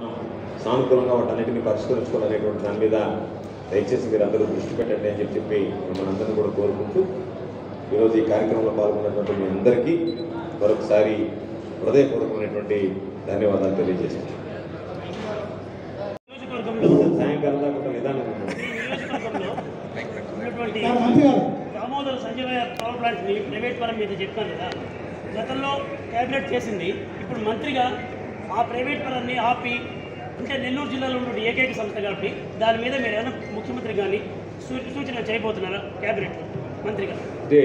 మనం సానుకూలంగా వాటన్నిటిని పరిష్కరించుకోవాలనేటువంటి దాని మీద దయచేసి మీరు అందరూ దృష్టి పెట్టండి అని చెప్పి చెప్పి మిమ్మల్ని అందరినీ కూడా కోరుకుంటూ ఈరోజు ఈ కార్యక్రమంలో పాల్గొన్నటువంటి మీ అందరికీ మరొకసారి హృదయపూర్వకమైనటువంటి ధన్యవాదాలు తెలియజేస్తున్నాను నియోజకవర్గంలో సాయంకాలం దాకా ఒక నిదానం ఉంది. ఈ నియోజకవర్గంలో ఉన్నటువంటి సార్ మంచి గారు దామోదర్ సంజయ్ పవర్ ప్లాంట్ని ప్రైవేట్ పరం మీద చెప్పాను కదా గతంలో క్యాబినెట్ చేసింది ఇప్పుడు మంత్రిగా ఆ ప్రైవేట్ పరాన్ని ఆపి అంటే నెల్లూరు జిల్లాలో ఉన్న ఏకైక సంస్థ కాబట్టి దాని మీద మీరు ఏమైనా ముఖ్యమంత్రి కానీ సూ- సూచన చేయబోతున్నారా క్యాబినెట్ మంత్రిగా అంటే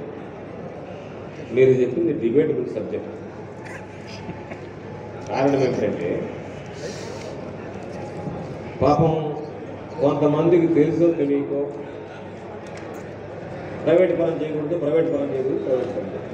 మీరు చెప్పింది డిబేటబుల్ సబ్జెక్ట్ కారణం ఏంటంటే పాపం కొంతమందికి తెలుసో తెలియకో ప్రైవేట్ పరం చేయకూడదు ప్రైవేట్ పరం చేయకూడదు ప్రైవేట్ పరం చేయకూడదు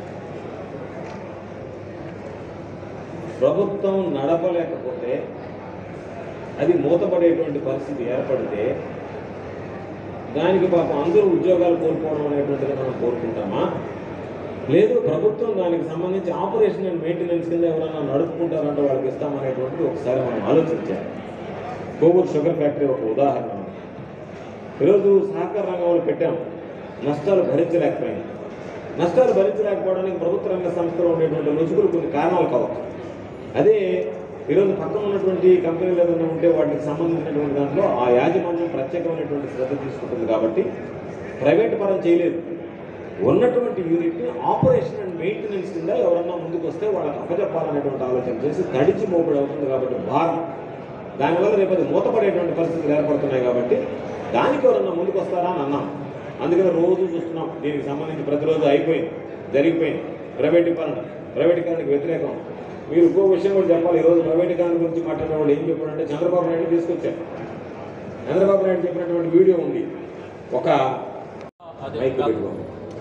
ప్రభుత్వం నడపలేకపోతే అది మూతపడేటువంటి పరిస్థితి ఏర్పడితే దానికి పాపం అందరూ ఉద్యోగాలు కోల్పోవడం అనేటువంటిది మనం కోరుకుంటామా లేదు ప్రభుత్వం దానికి సంబంధించి ఆపరేషన్ అండ్ మెయింటెనెన్స్ కింద ఎవరైనా నడుపుకుంటారంటే వాళ్ళకి ఇస్తామనేటువంటిది ఒకసారి మనం ఆలోచించాలి కోవూరు షుగర్ ఫ్యాక్టరీ ఒక ఉదాహరణ ఈరోజు సహకార రంగంలో పెట్టాం నష్టాలు భరించలేకపోయింది నష్టాలు భరించలేకపోవడానికి ప్రభుత్వ రంగ సంస్థలో ఉండేటువంటి రుచుకులు కొన్ని కారణాలు కావచ్చు అదే ఈరోజు పక్కన ఉన్నటువంటి కంపెనీలు ఏదైనా ఉంటే వాటికి సంబంధించినటువంటి దాంట్లో ఆ యాజమాన్యం ప్రత్యేకమైనటువంటి శ్రద్ధ తీసుకుంటుంది కాబట్టి ప్రైవేట్ పరం చేయలేదు ఉన్నటువంటి యూనిట్ని ఆపరేషన్ అండ్ మెయింటెనెన్స్ కింద ఎవరన్నా ముందుకు వస్తే వాళ్ళకి అప్పచెప్పాలనేటువంటి ఆలోచన చేసి తడిచి మోపడి అవుతుంది కాబట్టి భారం దానివల్ల రేపు అది మూతపడేటువంటి పరిస్థితులు ఏర్పడుతున్నాయి కాబట్టి దానికి ఎవరన్నా ముందుకు వస్తారా అని అన్నాం అందుకని రోజు చూస్తున్నాం దీనికి సంబంధించి ప్రతిరోజు అయిపోయింది జరిగిపోయింది ప్రైవేటీకరణ ప్రైవేటీకరణకు వ్యతిరేకం మీరు ఇంకో విషయం కూడా చెప్పాలి ఈరోజు ప్రైవేటీకరణ గురించి మాట్లాడే వాళ్ళు ఏం చెప్పారంటే చంద్రబాబు నాయుడు తీసుకొచ్చారు చంద్రబాబు నాయుడు చెప్పినటువంటి వీడియో ఉంది ఒక మైక్ పెట్టుకో.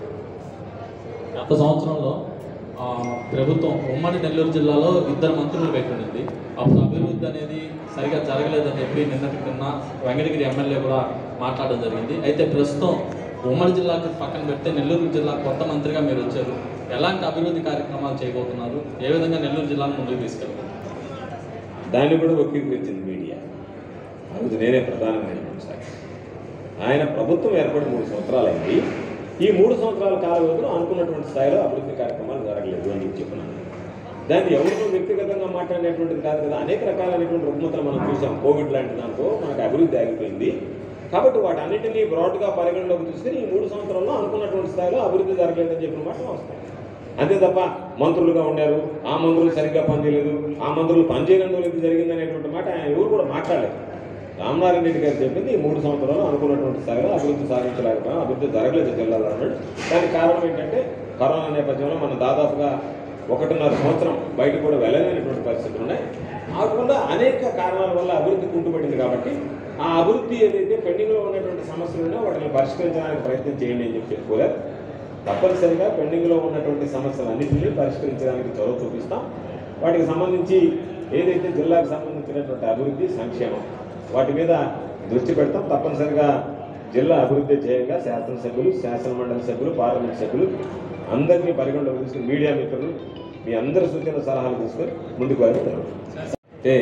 గత సంవత్సరంలో ఆ, ప్రభుత్వం ఉమ్మడి నెల్లూరు జిల్లాలో ఇద్దరు మంత్రులు పెట్టుకుంది అప్పుడు అభివృద్ధి అనేది సరిగా జరగలేదని చెప్పి నిన్నటి కింద వెంకటగిరి ఎమ్మెల్యే కూడా మాట్లాడడం జరిగింది అయితే ప్రస్తుతం ఉమ్మడి జిల్లాకి పక్కన పెడితే నెల్లూరు జిల్లా కొత్త మంత్రిగా మీరు వచ్చారు ఎలాంటి అభివృద్ధి కార్యక్రమాలు చేయబోతున్నారు ఏ విధంగా నెల్లూరు జిల్లాను ముందుకు తీసుకెళ్తారు దాన్ని కూడా వక్రీకరించింది మీడియా ఆ రోజు నేనే ప్రధానమైనటువంటి సాక్షి ఆయన ప్రభుత్వం ఏర్పడి మూడు సంవత్సరాలైంది ఈ మూడు సంవత్సరాల కాల వ్యవధిలో అనుకున్నటువంటి స్థాయిలో అభివృద్ధి కార్యక్రమాలు జరగలేదు అని చెప్పి చెప్పినాను దాన్ని ఎవరితో వ్యక్తిగతంగా మాట్లాడినటువంటిది కాదు కదా అనేక రకాలైనటువంటి రుగ్మతలు మనం చూసాం కోవిడ్ లాంటి దాంతో మనకు అభివృద్ధి ఆగిపోయింది కాబట్టి వాటన్నిటినీ బ్రాడ్గా పరిగణలోకి తీసుకుని ఈ మూడు సంవత్సరాల్లో అనుకున్నటువంటి స్థాయిలో అభివృద్ధి జరగలేదని చెప్పిన మాట వస్తాం అంతే తప్ప మంత్రులుగా ఉన్నారు ఆ మంత్రులు సరిగ్గా పనిచేయలేదు ఆ మంత్రులు పనిచేయనందుకు ఇది జరిగింది అనేటువంటి మాట ఆయన ఎవరు కూడా మాట్లాడలేదు రామనారాయణ రెడ్డి గారు చెప్పింది ఈ మూడు సంవత్సరాలు అనుకున్నటువంటి స్థాయిలో అభివృద్ధి సాధించలేకపోయాం అభివృద్ధి జరగలేదు జిల్లాలో అన్నాడు దానికి కారణం ఏంటంటే కరోనా నేపథ్యంలో మనం దాదాపుగా ఒకటిన్నర సంవత్సరం బయట కూడా వెళ్ళలేనటువంటి పరిస్థితులు ఉన్నాయి కాకుండా అనేక కారణాల వల్ల అభివృద్ధి కుంటుపడింది కాబట్టి ఆ అభివృద్ధి ఏదైతే పెండింగ్లో ఉన్నటువంటి సమస్యలు ఉన్నాయో వాటిని పరిష్కరించడానికి ప్రయత్నం చేయండి అని చెప్పి చెప్పుకోలేదు తప్పనిసరిగా పెండింగ్లో ఉన్నటువంటి సమస్యలన్నింటినీ పరిష్కరించడానికి చొరవ చూపిస్తాం వాటికి సంబంధించి ఏదైతే జిల్లాకు సంబంధించినటువంటి అభివృద్ధి సంక్షేమం వాటి మీద దృష్టి పెడతాం తప్పనిసరిగా జిల్లా అభివృద్ధి చేయంగా శాసనసభ్యులు శాసన మండలి సభ్యులు పార్లమెంట్ సభ్యులు అందరినీ పరిగణలోకి తీసుకుని మీడియా మిత్రులు మీ అందరి సూచన సలహాలు తీసుకొని ముందుకు వెళ్తారు అంటే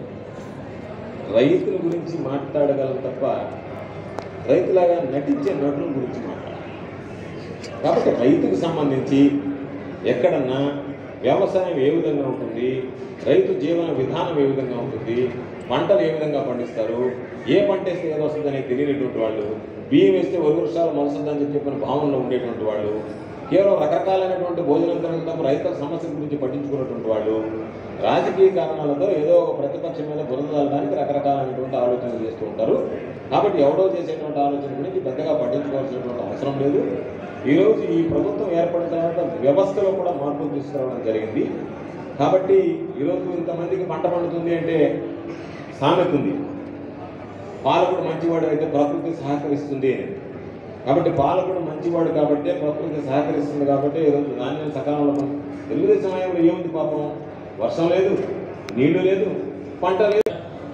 రైతుల గురించి మాట్లాడగలం తప్ప రైతులాగా నటించే నటుల గురించి మాట్లాడాలి కాబట్టి రైతుకు సంబంధించి ఎక్కడన్నా వ్యవసాయం ఏ విధంగా ఉంటుంది రైతు జీవన విధానం ఏ విధంగా ఉంటుంది పంటలు ఏ విధంగా పండిస్తారు ఏ పంట వేస్తే ఏదో వస్తుందని తెలియనటువంటి వాళ్ళు బియ్యం వేస్తే ఒక వృక్షాలు మొలసొద్దని చెప్పి చెప్పిన భావనలో ఉండేటువంటి వాళ్ళు కేవలం రకరకాలైనటువంటి భోజనం తినడం రైతుల సమస్యల గురించి పట్టించుకున్నటువంటి వాళ్ళు రాజకీయ కారణాలతో ఏదో ఒక ప్రతిపక్షం మీద బురద చల్లడానికి రకరకాలైనటువంటి ఆలోచనలు చేస్తూ ఉంటారు కాబట్టి ఎవడో చేసేటువంటి ఆలోచన గురించి పెద్దగా పట్టించుకోవాల్సినటువంటి అవసరం లేదు ఈరోజు ఈ ప్రభుత్వం ఏర్పడిన తర్వాత వ్యవస్థలో కూడా మార్పులు తీసుకురావడం జరిగింది కాబట్టి ఈరోజు ఇంతమందికి పంట పండుతుంది అంటే సామెత ఉంది పాలకుడు మంచివాడు అయితే ప్రకృతి సహకరిస్తుంది అని కాబట్టి పాలకుడు మంచివాడు కాబట్టి ప్రకృతి సహకరిస్తుంది కాబట్టి ఈరోజు ధాన్యం సకాలంలో పండు- తెలుగుదేశం హయాంలో ఏముంది పాపం వర్షం లేదు నీళ్లు లేదు పంట లేదు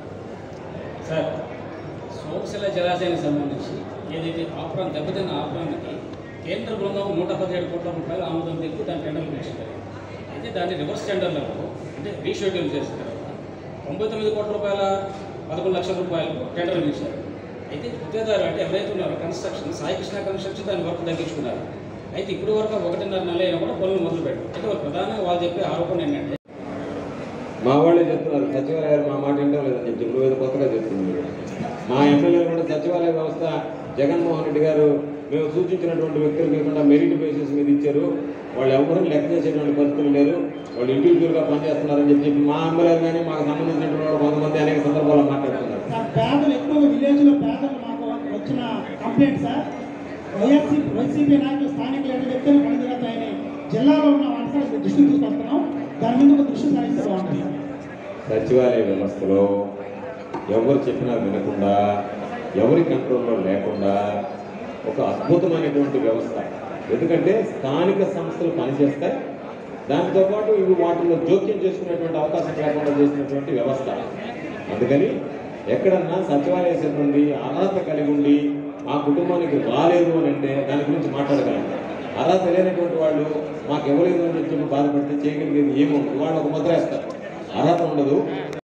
సార్ సోమశిల జలాశయానికి సంబంధించి ఏదైతే ఆపురం దెబ్బతిన్న ఆపురానికి కేంద్ర బృందం నూట పదిహేడు కోట్ల రూపాయలు ఆమోదం తెప్పి దాని టెండర్ పిలిచింది అయితే దాన్ని రివర్స్ టెండర్లలో అంటే రీషెడ్యూల్ చేసిన తర్వాత తొంభై తొమ్మిది కోట్ల రూపాయల పదకొండు లక్షల రూపాయలు టెండర్ పిలిచారు అయితే గుత్తేదారు అంటే ఎవరైతే ఉన్నారో కన్స్ట్రక్షన్ సాయి కృష్ణ కన్స్ట్రక్షన్ దాని వర్క్ తగ్గించుకున్నారు అయితే ఇప్పటి వరకు ఒకటిన్నర నెల అయినా కూడా పనులు మొదలు పెట్టారు అయితే వాళ్ళు ప్రధానంగా వాళ్ళు చెప్పే ఆరోపణ ఏంటంటే మా వాళ్ళే చెప్తున్నారు సచివాలయాలు మా మాట వింటాం లేదని చెప్పి ఇప్పుడు ఏదో కొత్తగా చెప్తున్నారు మా ఎమ్మెల్యేలు కూడా సచివాలయ వ్యవస్థ జగన్మోహన్ రెడ్డి గారు మేము సూచించినటువంటి వ్యక్తులు కాకుండా మెరిట్ బేసిస్ మీద ఇచ్చారు వాళ్ళు ఎవరు లెక్క చేసేటువంటి పరిస్థితులు లేరు వాళ్ళు ఇండివిజువల్గా పనిచేస్తున్నారని చెప్పి చెప్పి మా ఎమ్మెల్యేలు కానీ మాకు సంబంధించినటువంటి వాళ్ళు కొంతమంది అనేక సందర్భాల్లో మాట్లాడుతున్నారు సార్ పేదలు ఎక్కువ విలేజ్లో పేదలు మాకు వచ్చిన కంప్లైంట్ సార్ వైఎస్సీ వైసీపీ నాయకులు స్థానిక లీడర్లు చెప్తేనే పని జరుగుతాయని జిల్లాలో ఉన్న వంటలు దృష్టికి తీసుకొస్తున్నాం దాని మీద ఒక దృష్టి సాధిస్తే బాగుంటుంది సార్ సచివాలయ వ్యవస్థలో ఎవరు చెప్పినా వినకుండా ఎవరి కంట్రోల్లో లేకుండా ఒక అద్భుతమైనటువంటి వ్యవస్థ ఎందుకంటే స్థానిక సంస్థలు పనిచేస్తాయి దానితో పాటు ఇవి వాటిలో జోక్యం చేసుకునేటువంటి అవకాశం లేకుండా చేసినటువంటి వ్యవస్థ అందుకని ఎక్కడన్నా సచివాలయ సిబ్బంది అర్హత కలిగి ఉండి మా కుటుంబానికి రాలేదు అని అంటే దాని గురించి మాట్లాడగలం అర్హత లేనటువంటి వాళ్ళు మాకు ఇవ్వలేదు అని చెప్పి బాధపడితే చేయగలిగేది ఏముండదు వాళ్ళు ఒక ముద్ర వేస్తారు అర్హత ఉండదు